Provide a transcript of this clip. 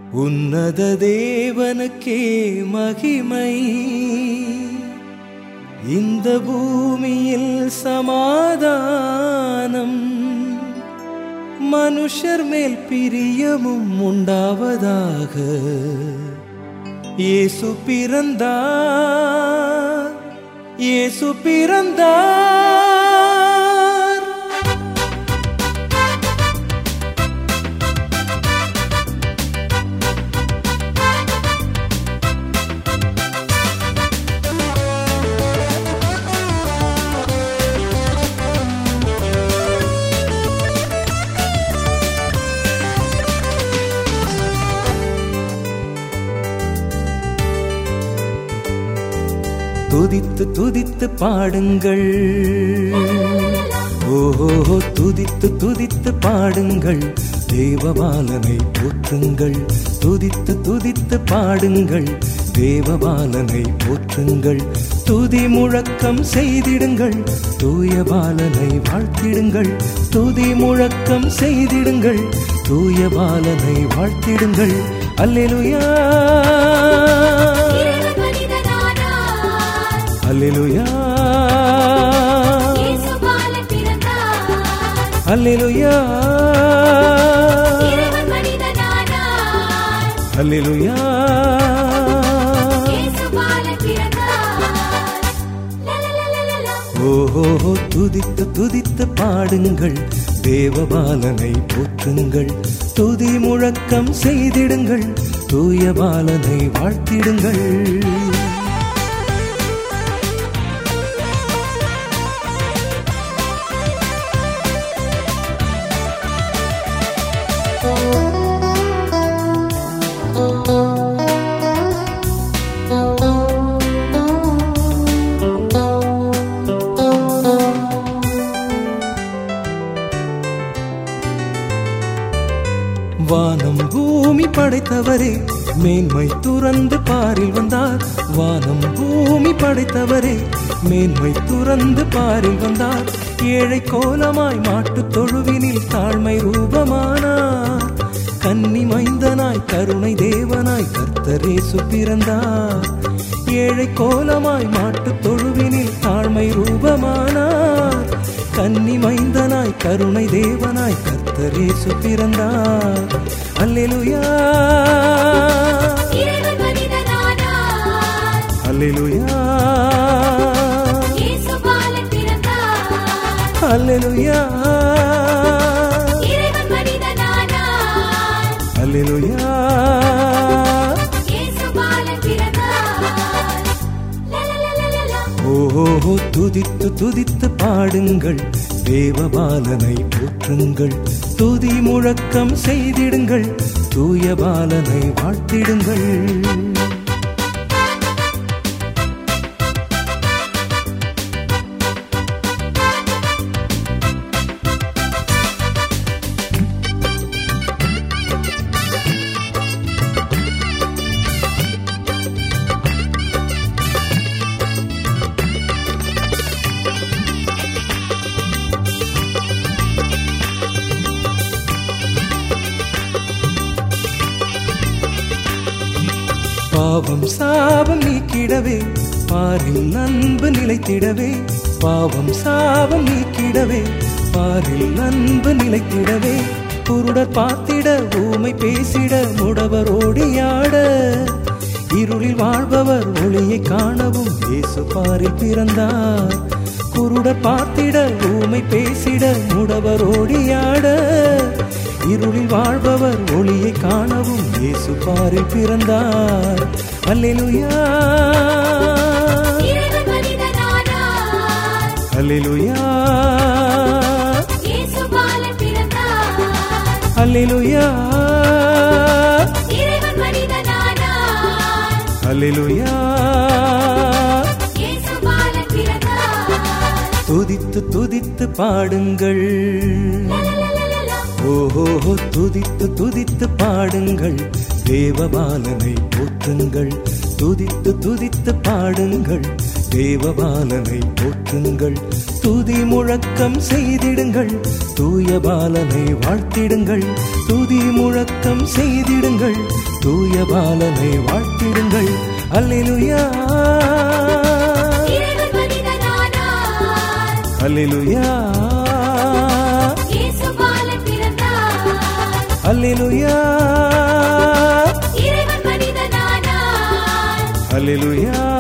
உன்னத தேவனுக்கே மகிமை இந்த பூமியில் சமாதானம் மனுஷர் மேல் பிரியமும் உண்டாவதாக இயேசு பிறந்தார் இயேசு பிறந்தார் துதித்து துதித்து பாடுங்கள் ஓஹோ துதித்து துதித்து பாடுங்கள் தேவபாலனை போற்றுங்கள் துதித்து துதித்து பாடுங்கள் தேவபாலனை போற்றுங்கள் துதி முழக்கம் செய்திடுங்கள் தூய பாலனை வாழ்த்திடுங்கள் துதி முழக்கம் செய்திடுங்கள் தூய பாலனை வாழ்த்திடுங்கள் அல்லேலுயா இறைவன் மனிதனானார். அல்லேலுயா இயேசு பாலன் பிறந்தார். அல்லேலுயா இறைவன் மனிதனானார். அல்லேலுயா இயேசு பாலன் பிறந்தார். லலலலலலா. ஓஹோ துதித்து துதித்து பாடுங்கள் தேவபாலனை போற்றுங்கள் துதி முழக்கம் செய்திடுங்கள் தூய பாலனை வாழ்த்திடுங்கள் வானம் பூமி படைத்தவரே மேன்மை துறந்து பாரில் வந்தார் வானம் பூமி படைத்தவரே மேன்மை துறந்து பாரில் வந்தார் ஏழை கோலமாய் மாட்டுத் தொழுவினில் தாழ்மை ரூபமானார் கன்னி மைந்தனாய் கருணை தேவனாய் கர்த்தரேசு பிறந்தார் ஏழை கோலமாய் மாட்டுத் தொழுவினில் தாழ்மை ரூபமானார் கன்னி மைந்தனாய் கருணை தேவனாய் கர்த்தரேசு பிறந்தார் அல்லேலுயா இறைவன் மனிதனானார். அல்லேலுயா இயேசு பாலன் பிறந்தார். அல்லேலுயா இறைவன் மனிதனானார். அல்லேலுயா இயேசு பாலன் பிறந்தார். லலலலலலா. ஓஹோ துதித்து துதித்து பாடுங்கள் தேவபாலனை போற்றுங்கள் துதி முழக்கம் செய்திடுங்கள் தூய பாலனை வாழ்த்திடுங்கள் பாவம் சாபம் நீக்கிடவே பாரில் அன்பு நிலைத்திடவே பாவம் சாபம் நீக்கிடவே பாரில் அன்பு நிலைத்திடவே குருடர் பார்த்திட ஊமை பேசிட முடவர் ஓடியாட இருளில் வாழ்பவர் ஒளியை காணவும் இயேசு பாரில் பிறந்தார் குருடர் பார்த்திட ஊமை பேசிட முடவர் ஓடியாட இருளில் வாழ்பவர் ஒளியை காணவும் இயேசு பாரில் பிறந்தார் அல்லேலுயா இறைவன் மனிதனானார். அல்லேலுயா இயேசு பாலன் பிறந்தார். அல்லேலுயா இறைவன் மனிதனானார். அல்லேலுயா இயேசு பாலன் பிறந்தார். துதித்து துதித்து பாடுங்கள் லலலலலலா. ஓஹோ துதித்து துதித்து பாடுங்கள் தேவபாலனை போற்றுங்கள் துதித்து துதித்து பாடுங்கள் தேவபாலனை போற்றுங்கள் துதி முழக்கம் செய்திடுங்கள் தூய பாலனை வாழ்த்திடுங்கள் துதி முழக்கம் செய்திடுங்கள் தூய பாலனை வாழ்த்திடுங்கள் அல்லேலுயா இறைவன் மனிதனானார் அல்லேலுயா இயேசு பாலன் பிறந்தார் அல்லேலுயா இறைவன் மனிதனானார் அல்லேலுயா